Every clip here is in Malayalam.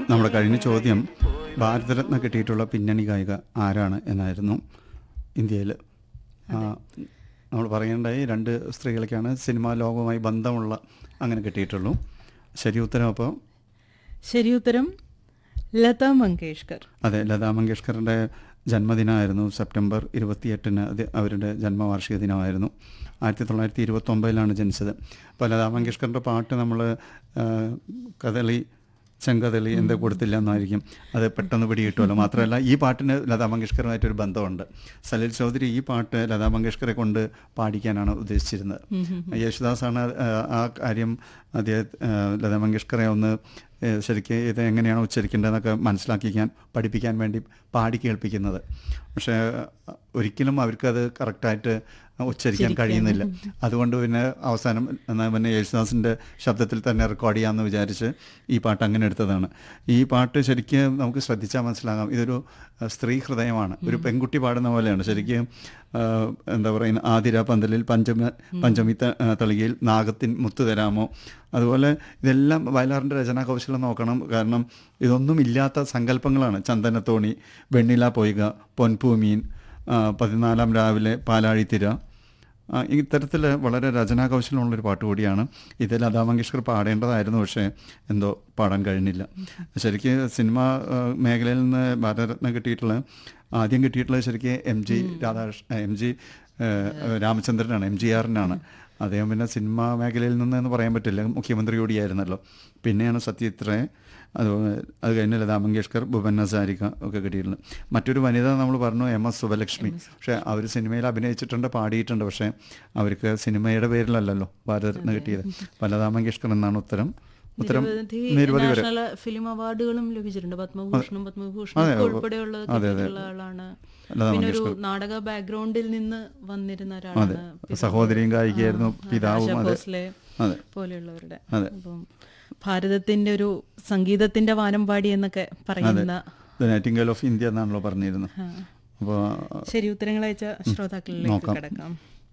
നമ്മുടെ കഴിഞ്ഞ ചോദ്യം ഭാരതരത്ന കിട്ടിയിട്ടുള്ള പിന്നണി ഗായിക ആരാണ് എന്നായിരുന്നു ഇന്ത്യയിൽ നമ്മൾ പറയേണ്ടായി രണ്ട് സ്ത്രീകൾക്കാണ് സിനിമാ ലോകവുമായി ബന്ധമുള്ള അങ്ങനെ കിട്ടിയിട്ടുള്ളൂ ശരി ഉത്തരം അപ്പോൾ ശരി ഉത്തരം ലത മങ്കേഷ്കർ അതെ ലതാ മങ്കേഷ്കറുടെ ജന്മദിനമായിരുന്നു സെപ്റ്റംബർ ഇരുപത്തിയെട്ടിന് അത് അവരുടെ ജന്മവാർഷിക ദിനമായിരുന്നു ആയിരത്തി തൊള്ളായിരത്തി ഇരുപത്തൊമ്പതിലാണ് ജനിച്ചത് അപ്പോൾ ലതാ മങ്കേഷ്കറിൻ്റെ പാട്ട് നമ്മൾ കഥളി ചെങ്കഥളി എന്താ കൊടുത്തില്ല എന്നായിരിക്കും അത് പെട്ടെന്ന് പിടികിട്ടുമല്ലോ മാത്രമല്ല ഈ പാട്ടിന് ലതാ മങ്കേഷ്കറുമായിട്ടൊരു ബന്ധമുണ്ട് സലിൽ ചൗധരി ഈ പാട്ട് ലതാ മങ്കേഷ്കറെ കൊണ്ട് പാടിക്കാനാണ് ഉദ്ദേശിച്ചിരുന്നത് യേശുദാസാണ് ആ, ആ കാര്യം അദ്ദേഹം ലതാ മങ്കേഷ്കറെ ഒന്ന് ഏഹ് ശരിക്കും ഇത് എങ്ങനെയാണ് ഉച്ചരിക്കേണ്ടതെന്നൊക്കെ മനസ്സിലാക്കിക്കാൻ പഠിപ്പിക്കാൻ വേണ്ടി പാടി കേൾപ്പിക്കുന്നത് പക്ഷേ അഹ് ഒരിക്കലും അവർക്കത് കറക്റ്റായിട്ട് ഉച്ചരിക്കാൻ കഴിയുന്നില്ല അതുകൊണ്ട് പിന്നെ അവസാനം എന്നാൽ പിന്നെ യേശുദാസിൻ്റെ ശബ്ദത്തിൽ തന്നെ റെക്കോർഡ് ചെയ്യാമെന്ന് വിചാരിച്ച് ഈ പാട്ട് അങ്ങനെ എടുത്തതാണ് ഈ പാട്ട് ശരിക്കും നമുക്ക് ശ്രദ്ധിച്ചാൽ മനസ്സിലാകാം ഇതൊരു അഹ് സ്ത്രീ ഹൃദയമാണ് ഒരു പെൺകുട്ടി പാടുന്ന പോലെയാണ് ശരിക്കും ആഹ് എന്താ പറയുക ആതിര പന്തലിൽ പഞ്ചമ പഞ്ചമി ത- ആഹ് തളികയിൽ നാഗത്തിൻ മുത്തു തരാമോ അതുപോലെ ഇതെല്ലാം വയലാറിൻ്റെ രചനാ കൗശലം നോക്കണം കാരണം ഇതൊന്നും ഇല്ലാത്ത സങ്കല്പങ്ങളാണ് ചന്ദനത്തോണി വെണ്ണില പൊയ്ക പൊൻപൂമീൻ ആഹ് പതിനാലാം രാവിലെ പാലാഴിത്തിര ആ, ഇത്തരത്തിൽ വളരെ രചനാ കൗശലമുള്ളൊരു പാട്ട് കൂടിയാണ് ഇത് ലതാ മങ്കേഷ്കർ പാടേണ്ടതായിരുന്നു പക്ഷേ എന്തോ പാടാൻ കഴിഞ്ഞില്ല ശരിക്ക് സിനിമ ആ, മേഖലയിൽ നിന്ന് ഭാരതരത്നം കിട്ടിയിട്ടുള്ള ആദ്യം കിട്ടിയിട്ടുള്ളത് ശരിക്ക് M G Radhakrishna M G രാമചന്ദ്രനാണ് എം ജി ആറിനാണ് അദ്ദേഹം പിന്നെ സിനിമാ മേഖലയിൽ നിന്ന് എന്ന് പറയാൻ പറ്റില്ല മുഖ്യമന്ത്രി കൂടിയായിരുന്നല്ലോ പിന്നെയാണ് സത്യത്രയെ അതുപോലെ അത് കഴിഞ്ഞ് ലതാ മങ്കേഷ്കർ ഭുവൻ ഹസാരിക ഒക്കെ കിട്ടിയിട്ടുണ്ട് മറ്റൊരു വനിത നമ്മൾ പറഞ്ഞു എം എസ് സുബലക്ഷ്മി പക്ഷേ അവർ സിനിമയിൽ അഭിനയിച്ചിട്ടുണ്ട് പാടിയിട്ടുണ്ട് പക്ഷേ അവർക്ക് സിനിമയുടെ പേരിലല്ലല്ലോ ഭാരതരത്ന കിട്ടിയത് അപ്പോൾ ലതാ മങ്കേഷ്കർ എന്നാണ് ഉത്തരം ഉത്തരം നിരവധി നിരവധി വരെ നാഷണൽ ഫിലിം അവാർഡുകളും ലഭിച്ചിട്ടുണ്ട് പത്മഭൂഷണും പത്മഭൂഷണും അതെ, ഒക്കെ ഉൾപ്പെടെയുള്ള അതെ, അതെ. കിട്ടിയിട്ടുള്ള ആളാണ് ലതാ പിന്നെ ഒരു നാടക ബാക്ക്ഗ്രൗണ്ടിൽ നിന്ന് വന്നിരുന്ന ഒരാളാണ് പിതാവ്. സഹോദരിയും ഗായികയായിരുന്നു ആ, പിതാവും ആശാ അതെ ഭോസ്ലെ അതെ പോലെയുള്ളവരുടെ അതെ. അപ്പം ഭാരതത്തിന്റെ ഒരു സംഗീതത്തിന്റെ വാനമ്പാടി എന്നൊക്കെ പറയുന്ന ദ നൈറ്റിംഗൽ ഓഫ് ഇന്ത്യ എന്നാണല്ലോ പറഞ്ഞിരുന്നത് ആ. അപ്പോൾ ശരി ഉത്തരങ്ങൾ അയച്ച ശ്രോതാക്കളിലേക്ക് നോക്കാം. കിടക്കാം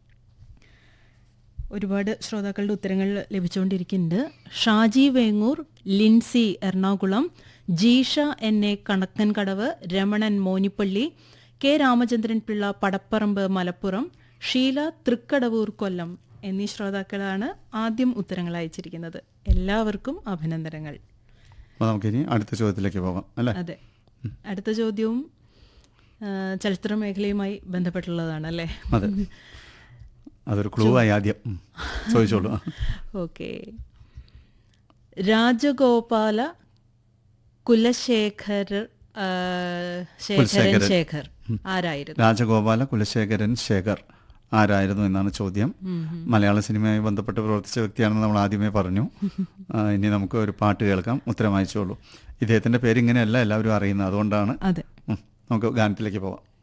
ഒരുപാട് ശ്രോതാക്കളുടെ ഉത്തരങ്ങൾ ലഭിച്ചുകൊണ്ടിരിക്കുന്നുണ്ട് Shaji Vengoor Lincy Ernakulam Jeesha N A Kanakkan Kadavu Ramanan Monippally K Ramachandran Pillai Padapparamba Malappuram Sheela Thrikkadavoor Kollam എന്നീ ശ്രോതാക്കളാണ് ആദ്യം ഉത്തരങ്ങൾ അയച്ചിരിക്കുന്നത് എല്ലാവർക്കും അഭിനന്ദനങ്ങൾ അപ്പോൾ നമുക്കിനി അടുത്ത ചോദ്യത്തിലേക്ക് പോകാം അല്ലേ അതെ അടുത്ത ചോദ്യവും ആ, ചലച്ചിത്ര മേഖലയുമായി ബന്ധപ്പെട്ടുള്ളതാണ് അല്ലേ അതെ അതൊരു ക്ലൂ ആയി ആദ്യം ഉം. ചോദിച്ചോളൂ ഓക്കെ രാജഗോപാല കുലശേഖർ ആ, ശേഖരൻ കുലശേഖരൻ. ശേഖർ ആരായിരുന്നു രാജഗോപാല കുലശേഖരൻ ശേഖർ ആരായിരുന്നു എന്നാണ് ചോദ്യം മലയാള സിനിമയുമായി ബന്ധപ്പെട്ട് പ്രവർത്തിച്ച വ്യക്തിയാണെന്ന് നമ്മൾ ആദ്യമേ പറഞ്ഞു ആ, ഇനി നമുക്ക് ഒരു പാട്ട് കേൾക്കാം ഉത്തരം അയച്ചോളൂ ഇദ്ദേഹത്തിൻ്റെ പേര് ഇങ്ങനെയല്ല എല്ലാവരും അറിയുന്നത് അതുകൊണ്ടാണ് അതെ ഉം, നമുക്ക് ഗാനത്തിലേക്ക് പോവാം